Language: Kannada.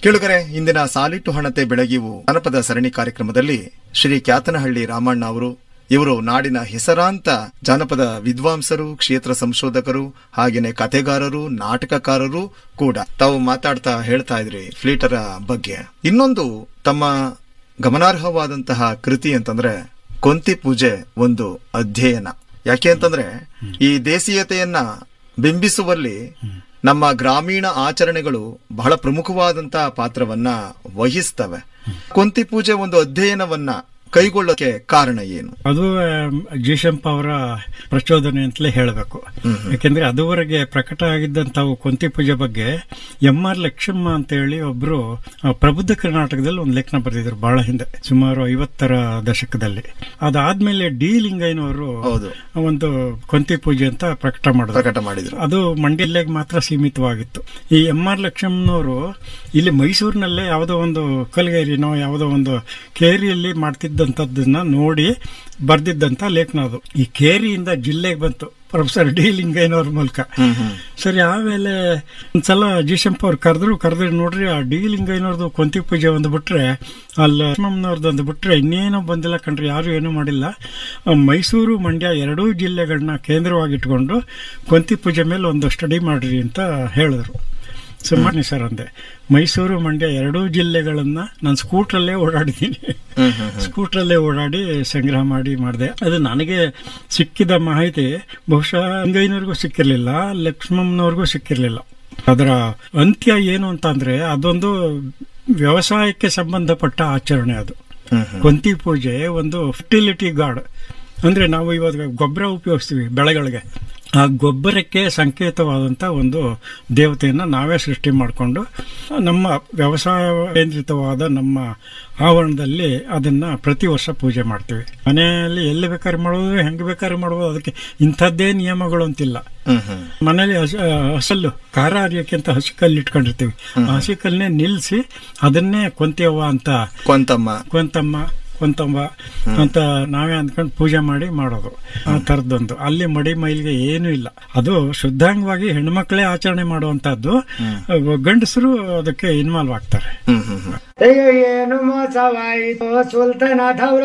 ಕೇಳುಗರೆ ಇಂದಿನ ಸಾಲಿಟ್ಟು ಹಣತೆ ಬೆಳಗಿವು ಜನಪದ ಸರಣಿ ಕಾರ್ಯಕ್ರಮದಲ್ಲಿ ಶ್ರೀ ಕ್ಯಾತನಹಳ್ಳಿ ರಾಮಣ್ಣ ಅವರು ಇವರು ನಾಡಿನ ಹೆಸರಾಂತ ಜಾನಪದ ವಿದ್ವಾಂಸರು ಕ್ಷೇತ್ರ ಸಂಶೋಧಕರು ಹಾಗೇನೆ ಕಥೆಗಾರರು ನಾಟಕಕಾರರು ಕೂಡ ತಾವು ಮಾತಾಡ್ತಾ ಹೇಳ್ತಾ ಇದ್ರಿ ಫ್ಲೀಟರ ಬಗ್ಗೆ ಇನ್ನೊಂದು ತಮ್ಮ ಗಮನಾರ್ಹವಾದಂತಹ ಕೃತಿ ಅಂತಂದ್ರೆ ಕೊಂತಿ ಪೂಜೆ ಒಂದು ಅಧ್ಯಯನ ಯಾಕೆ ಅಂತಂದ್ರೆ ಈ ದೇಸೀಯತೆಯನ್ನ ಬಿಂಬಿಸುವಲ್ಲಿ ನಮ್ಮ ಗ್ರಾಮೀಣ ಆಚರಣೆಗಳು ಬಹಳ ಪ್ರಮುಖವಾದಂತಹ ಪಾತ್ರವನ್ನ ವಹಿಸ್ತವೆ ಕೊಂತಿ ಪೂಜೆ ಒಂದು ಅಧ್ಯಯನವನ್ನ ಕೈಗೊಳ್ಳಕ್ಕೆ ಕಾರಣ ಏನು ಅದು ಜೀಶಂಪ ಅವರ ಪ್ರಚೋದನೆ ಅಂತಲೇ ಹೇಳಬೇಕು ಯಾಕೆಂದ್ರೆ ಅದುವರೆಗೆ ಪ್ರಕಟ ಆಗಿದ್ದಂತಾವು ಕೊಂತಿ ಪೂಜೆ ಬಗ್ಗೆ ಎಂ ಆರ್ ಲಕ್ಷ್ಮಮ್ಮ ಅಂತ ಹೇಳಿ ಒಬ್ರು ಆ, ಪ್ರಬುದ್ಧ ಕರ್ನಾಟಕದಲ್ಲಿ ಒಂದು ಲೇಖನ ಬರೆದಿದ್ರು ಬಹಳ ಹಿಂದೆ ಸುಮಾರು ಐವತ್ತರ ದಶಕದಲ್ಲಿ ಅದಾದ್ಮೇಲೆ ಡಿ ಲಿಂಗಯ್ಯನವರು ಹೌದು ಒಂದು ಕೊಂತಿ ಪೂಜೆ ಅಂತ ಪ್ರಕಟ ಮಾಡಿದ್ರು ಪ್ರಕಟ ಮಾಡಿದ್ರು ಅದು ಮಂಡ್ಯ ಜಿಲ್ಲೆಗೆ ಮಾತ್ರ ಸೀಮಿತವಾಗಿತ್ತು ಈ ಎಂ ಆರ್ ಲಕ್ಷ್ಮಣ್ಣನವರು ಇಲ್ಲಿ ಮೈಸೂರಿನಲ್ಲೇ ಯಾವುದೋ ಒಂದು ಕಲ್ಗೇರಿನೋ ಯಾವುದೋ ಒಂದು ಕೇರಿಯಲ್ಲಿ ಮಾಡ್ತಿದ್ದಂಥದ್ದನ್ನ ನೋಡಿ ಬರ್ದಿದ್ದಂತ ಲೇಖನ ಅದು ಈ ಕೇರಿಯಿಂದ ಜಿಲ್ಲೆಗೆ ಬಂತು ಪ್ರೊಫೆಸರ್ ಡಿ ಲಿಂಗಯ್ಯನವ್ರ ಮೂಲಕ ಸರಿ ಆಮೇಲೆ ಒಂದ್ಸಲ ಜಿಶಂಪ ಅವ್ರು ಕರೆದ್ರು ಕರೆದ್ರೆ ನೋಡ್ರಿ ಆ ಡಿ ಲಿಂಗಯ್ಯನವ್ರದ್ದು ಕೊಂತಿ ಪೂಜೆ ಒಂದು ಬಿಟ್ರೆ ಅಲ್ಲಿ ಲಕ್ಷ್ಮಮ್ಮನವ್ರದ್ದು ಒಂದು ಬಿಟ್ರೆ ಇನ್ನೇನು ಬಂದಿಲ್ಲ ಕಣ್ರಿ ಯಾರು ಏನೂ ಮಾಡಿಲ್ಲ ಆ, ಮೈಸೂರು ಮಂಡ್ಯ ಎರಡೂ ಜಿಲ್ಲೆಗಳನ್ನ ಕೇಂದ್ರವಾಗಿಟ್ಕೊಂಡು ಕೊಂತಿ ಪೂಜೆ ಮೇಲೆ ಒಂದು ಸ್ಟಡಿ ಮಾಡ್ರಿ ಅಂತ ಹೇಳಿದ್ರು ಸುಮ್ಮನೆ ಸರ್ ಅಂದೆ ಮೈಸೂರು ಮಂಡ್ಯ ಎರಡೂ ಜಿಲ್ಲೆಗಳನ್ನ ನಾನು ಸ್ಕೂಟ್ರಲ್ಲೇ ಓಡಾಡಿದ್ದೀನಿ ಸ್ಕೂಟ್ರಲ್ಲೇ ಓಡಾಡಿ ಸಂಗ್ರಹ ಮಾಡಿ ಮಾಡಿದೆ ಅದು ನನಗೆ ಸಿಕ್ಕಿದ ಮಾಹಿತಿ ಬಹುಶಃ ಅಂಗೈನವ್ರಿಗೂ ಸಿಕ್ಕಿರ್ಲಿಲ್ಲ ಲಕ್ಷ್ಮಮ್ಮನವ್ರಿಗೂ ಸಿಕ್ಕಿರ್ಲಿಲ್ಲ ಅದರ ಅಂತ್ಯ ಏನು ಅಂತ ಅಂದ್ರೆ ಅದೊಂದು ವ್ಯವಸಾಯಕ್ಕೆ ಸಂಬಂಧಪಟ್ಟ ಆಚರಣೆ ಅದು ಕೊಂತಿ ಪೂಜೆ ಒಂದು ಫರ್ಟಿಲಿಟಿ ಗಾರ್ಡ್ ಅಂದ್ರೆ ನಾವು ಇವಾಗ ಗೊಬ್ಬರ ಉಪಯೋಗಿಸ್ತೀವಿ ಬೆಳೆಗಳಿಗೆ ಆ ಗೊಬ್ಬರಕ್ಕೆ ಸಂಕೇತವಾದಂತ ಒಂದು ದೇವತೆಯನ್ನ ನಾವೇ ಸೃಷ್ಟಿ ಮಾಡಿಕೊಂಡು ನಮ್ಮ ವ್ಯವಸಾಯ ಕೇಂದ್ರಿತವಾದ ನಮ್ಮ ಆವರಣದಲ್ಲಿ ಅದನ್ನ ಪ್ರತಿ ವರ್ಷ ಪೂಜೆ ಮಾಡ್ತೀವಿ ಮನೆಯಲ್ಲಿ ಎಲ್ಲಿ ಬೇಕಾದ್ರೆ ಮಾಡೋದು ಹೆಂಗ್ ಬೇಕಾದ್ರೆ ಮಾಡೋದು ಅದಕ್ಕೆ ಇಂಥದ್ದೇ ನಿಯಮಗಳು ಅಂತಿಲ್ಲ ಹ್ಮ್ ಹ್ಮ್ ಮನೇಲಿ ಹಸ- ಹಸಲ್ಲು ಖಾರ ಅರಿಯೋಕೆ ಅಂತ ಹಸಿ ಕಲ್ಲು ಇಟ್ಕೊಂಡಿರ್ತೀವಿ ಆ ಹಸಿ ಕಲ್ಲನ್ನೇ ನಿಲ್ಸಿ ಅದನ್ನೇ ಕೊಂತಿಯವ್ವ ಅಂತ ಕೊಂತಮ್ಮ ಕೊಂತಮ್ಮ ಕೊಂತಂಬ ಅಂತ ನಾವೇ ಅಂದ್ಕೊಂಡು ಪೂಜೆ ಮಾಡಿ ಮಾಡೋದು ಆ ತರದೊಂದು ಅಲ್ಲಿ ಮಡಿ ಮೈಲಿಗೆ ಏನೂ ಇಲ್ಲ ಅದು ಶುದ್ಧಾಂಗವಾಗಿ ಹೆಣ್ಮಕ್ಳೇ ಆಚರಣೆ ಮಾಡುವಂತದ್ದು ಗಂಡಸರು ಅದಕ್ಕೆ ಇನ್ವಾಲ್ವ್ ಆಗ್ತಾರೆ ಹ್ಮ್ ಹ್ಮ್ ಹ್ಮ್ ಅಯ್ಯೋ ಏನು ಮೋಸವಾಯಿತು ಸುಲ್ತಾನ